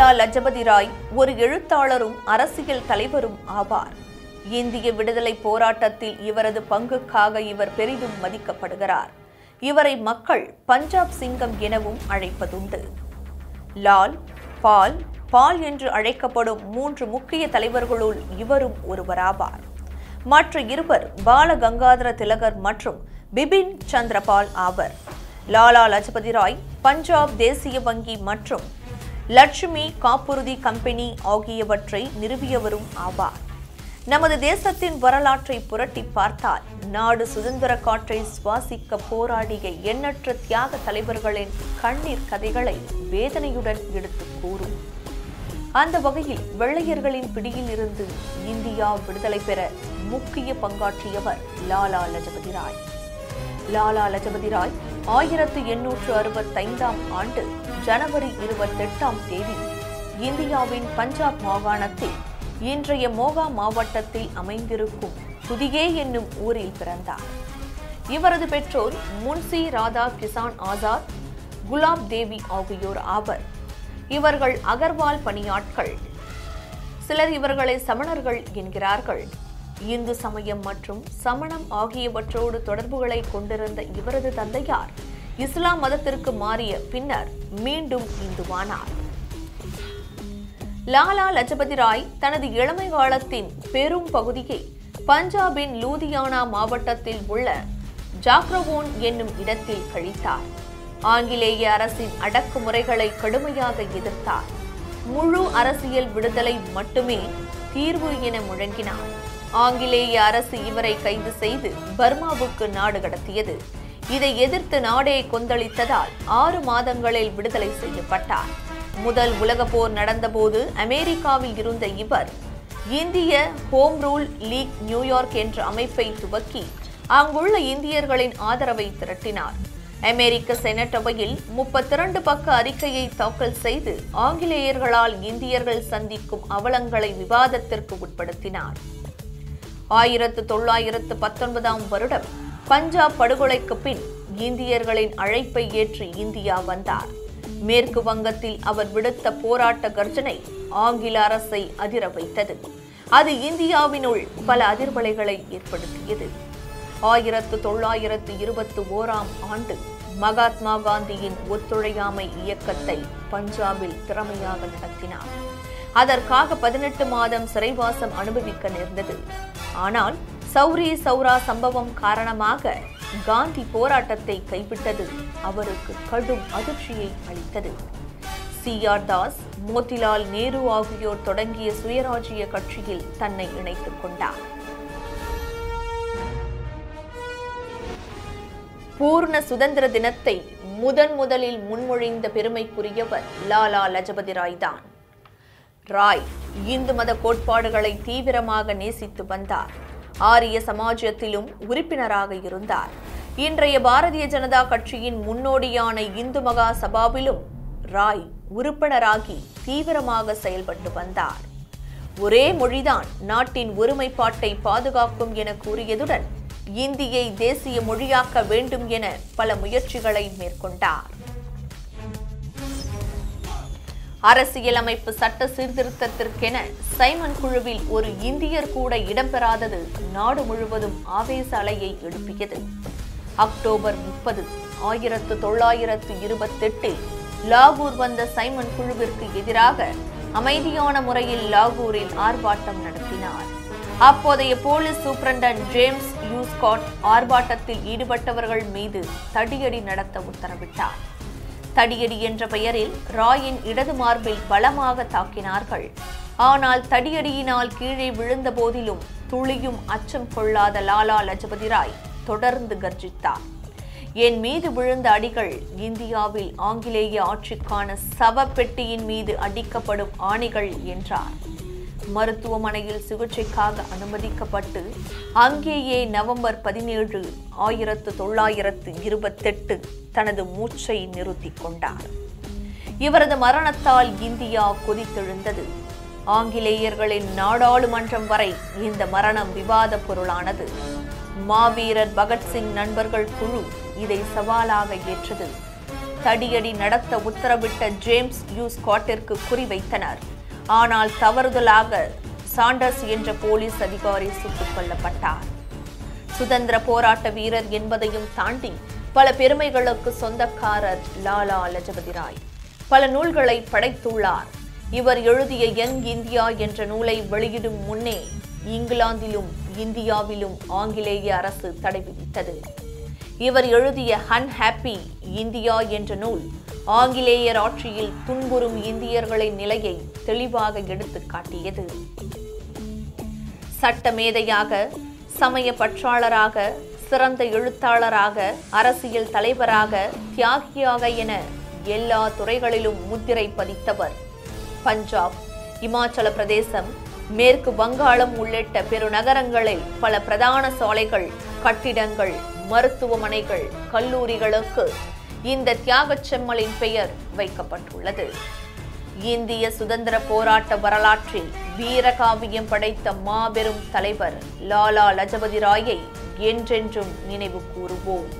லஜபதி ராய் ஒரு எழுத்தாளரும் அரசியல் தலைவரும் ஆவார் இந்திய விடுதலை போராட்டத்தில் இவரது பங்குக்காக இவர் பெரிதும் மதிக்கப்படுகிறார் இவரை மக்கள் பஞ்சாப் சிங்கம் எனவும் அழைப்பதுண்டு லால் பால் பால் என்று அழைக்கப்படும் மூன்று முக்கிய தலைவர்களுள் இவரும் ஒருவராவார் மற்ற இருவர் பால கங்காதர திலகர் மற்றும் பிபின் சந்திரபால் ஆவர் லாலா லஜபதி ராய் பஞ்சாப் தேசிய வங்கி மற்றும் லட்சுமி காப்புறுதி கம்பெனி ஆகியவற்றை நிறுவியவரும் ஆவார் நமது தேசத்தின் வரலாற்றை புரட்டி பார்த்தால் நாடு சுதந்திர காற்றை சுவாசிக்க போராடிய எண்ணற்ற தியாக தலைவர்களின் கண்ணீர் கதைகளை வேதனையுடன் எடுத்து கூறும் அந்த வகையில் வெள்ளையர்களின் பிடியில் இருந்து இந்தியா விடுதலை பெற முக்கிய பங்காற்றியவர் லாலா லஜபதி ராய் லாலா லஜபதி ராய் ஆயிரத்து எண்ணூற்று அறுபத்தைந்தாம் ஆண்டு ஜனவரி இருபத்தெட்டாம் தேதி இந்தியாவின் பஞ்சாப் மாகாணத்தில் இன்றைய மோகா மாவட்டத்தில் அமைந்திருக்கும் புதியே என்னும் ஊரில் பிறந்தார் இவரது பெற்றோர் முன்சி ராதா கிசான் ஆசாத் குலாப் தேவி ஆகியோர் ஆவர் இவர்கள் அகர்வால் பணியாட்கள் சிலர் இவர்களை சமணர்கள் என்கிறார்கள் இந்து சமயம் மற்றும் சமணம் ஆகியவற்றோடு தொடர்புகளை கொண்டிருந்த இவரது தந்தையார் இஸ்லாம் மதத்திற்கு மாறிய பின்னர் மீண்டும் இந்துவானார் லாலா லஜபதி ராய் தனது இளமை காலத்தின் பெரும் பகுதியை பஞ்சாபின் லூதியானா மாவட்டத்தில் உள்ள ஜாக்ரவோன் என்னும் இடத்தில் கழித்தார் ஆங்கிலேய அரசின் அடக்குமுறைகளை கடுமையாக எதிர்த்தார் முழு அரசியல் விடுதலை மட்டுமே தீர்வு என முழங்கினார் ஆங்கிலேய அரசு இவரை கைது செய்து பர்மாவுக்கு நாடு கடத்தியது இதை எதிர்த்து நாடே கொந்தளித்ததால் ஆறு மாதங்களில் விடுதலை செய்யப்பட்டார் முதல் உலகப் போர் நடந்தபோது அமெரிக்காவில் இருந்த இவர் இந்திய ஹோம் ரூல் லீக் நியூயார்க் என்ற அமைப்பை துவக்கி அங்குள்ள இந்தியர்களின் ஆதரவை திரட்டினார் அமெரிக்க செனட் அவையில் முப்பத்திரண்டு பக்க அறிக்கையை தாக்கல் செய்து ஆங்கிலேயர்களால் இந்தியர்கள் சந்திக்கும் அவலங்களை விவாதத்திற்கு உட்படுத்தினார் ஆயிரத்து தொள்ளாயிரத்து பத்தொன்பதாம் வருடம் பஞ்சாப் படுகொலைக்கு பின் இந்தியர்களின் அழைப்பை ஏற்று இந்தியா வந்தார் மேற்கு வங்கத்தில் அவர் விடுத்த போராட்ட கர்ஜனை ஆங்கில அரசை அதிர வைத்தது அது இந்தியாவினுள் பல அதிர்வலைகளை ஏற்படுத்தியது ஆயிரத்து தொள்ளாயிரத்து இருபத்தி ஓராம் ஆண்டு மகாத்மா காந்தியின் ஒத்துழையாமை இயக்கத்தை பஞ்சாபில் திறமையாக நடத்தினார் அதற்காக பதினெட்டு மாதம் சிறைவாசம் அனுபவிக்க நேர்ந்தது ஆனால் சௌரி சௌரா சம்பவம் காரணமாக காந்தி போராட்டத்தை கைவிட்டது அவருக்கு கடும் அதிர்ச்சியை அளித்தது சி ஆர் தாஸ் மோதிலால் நேரு ஆகியோர் தொடங்கிய சுயராஜ்ய கட்சியில் தன்னை இணைத்துக் கொண்டார் பூர்ண சுதந்திர தினத்தை முதன் முதலில் முன்மொழிந்த பெருமைக்குரியவர் லாலா லஜபதி ராய் தான் ராய் இந்து மத கோட்பாடுகளை தீவிரமாக நேசித்து வந்தார் ஆரிய சமாஜத்திலும் உறுப்பினராக இருந்தார் இன்றைய பாரதிய ஜனதா கட்சியின் முன்னோடியான இந்து மகா சபாவிலும் ராய் உறுப்பினராகி தீவிரமாக செயல்பட்டு வந்தார் ஒரே மொழிதான் நாட்டின் ஒருமைப்பாட்டை பாதுகாக்கும் என கூறியதுடன் இந்தியை தேசிய மொழியாக்க வேண்டும் என பல முயற்சிகளை மேற்கொண்டார் அரசியலமைப்பு சட்ட சீர்திருத்தத்திற்கென சைமன் குழுவில் ஒரு இந்தியர் கூட இடம்பெறாதது நாடு முழுவதும் ஆவேச அலையை எழுப்பியது அக்டோபர் முப்பது ஆயிரத்து தொள்ளாயிரத்து இருபத்தெட்டில் லாகூர் வந்த சைமன் குழுவிற்கு எதிராக அமைதியான முறையில் லாகூரில் ஆர்ப்பாட்டம் நடத்தினார் அப்போதைய போலீஸ் சூப்பரண்டன் ஜேம்ஸ் யூஸ்காட் ஆர்ப்பாட்டத்தில் ஈடுபட்டவர்கள் மீது தடியடி நடத்த உத்தரவிட்டார் தடியடி என்ற பெயரில் ராயின் இடது மார்பில் பலமாக தாக்கினார்கள் ஆனால் தடியடியினால் கீழே விழுந்த போதிலும் துளியும் அச்சம் கொள்ளாத லாலா லஜபதி ராய் தொடர்ந்து கர்ஜித்தார் என் மீது விழுந்த அடிகள் இந்தியாவில் ஆங்கிலேய ஆட்சிக்கான சவப்பெட்டியின் மீது அடிக்கப்படும் ஆணிகள் என்றார் மருத்துவமனையில் சிகிச்சைக்காக அனுமதிக்கப்பட்டு அங்கேயே நவம்பர் பதினேழு ஆயிரத்து தொள்ளாயிரத்து இருபத்தெட்டு தனது மூச்சை நிறுத்திக் கொண்டார் இவரது மரணத்தால் இந்தியா கொதித்தெழுந்தது ஆங்கிலேயர்களின் நாடாளுமன்றம் வரை இந்த மரணம் விவாத பொருளானது மாவீரர் பகத்சிங் நண்பர்கள் குழு இதை சவாலாக ஏற்றது தடியடி நடத்த உத்தரவிட்ட ஜேம்ஸ் யூ ஸ்காட்டிற்கு குறிவைத்தனர் ஆனால் தவறுதலாக சாண்டர்ஸ் என்ற போலீஸ் அதிகாரி சுட்டுக் கொல்லப்பட்டார் சுதந்திர போராட்ட வீரர் என்பதையும் தாண்டி பல பெருமைகளுக்கு சொந்தக்காரர் லாலா லஜபதி ராய் பல நூல்களை படைத்துள்ளார் இவர் எழுதிய யங் இந்தியா என்ற நூலை வெளியிடும் முன்னே இங்கிலாந்திலும் இந்தியாவிலும் ஆங்கிலேய அரசு தடை விதித்தது இவர் எழுதிய அன்ஹாப்பி இந்தியா என்ற நூல் ஆங்கிலேயர் ஆட்சியில் துன்புறும் இந்தியர்களின் நிலையை தெளிவாக எடுத்துக் காட்டியது சட்ட மேதையாக சமய பற்றாளராக சிறந்த எழுத்தாளராக அரசியல் தலைவராக தியாகியாக என எல்லா துறைகளிலும் முத்திரை பதித்தவர் பஞ்சாப் இமாச்சல பிரதேசம் மேற்கு வங்காளம் உள்ளிட்ட பெருநகரங்களில் பல பிரதான சாலைகள் கட்டிடங்கள் மருத்துவமனைகள் கல்லூரிகளுக்கு இந்த தியாகச் செம்மலின் பெயர் வைக்கப்பட்டுள்ளது இந்திய சுதந்திர போராட்ட வரலாற்றில் வீரகாவியம் படைத்த மாபெரும் தலைவர் லாலா லஜபதி ராயை என்றென்றும் நினைவு கூறுவோம்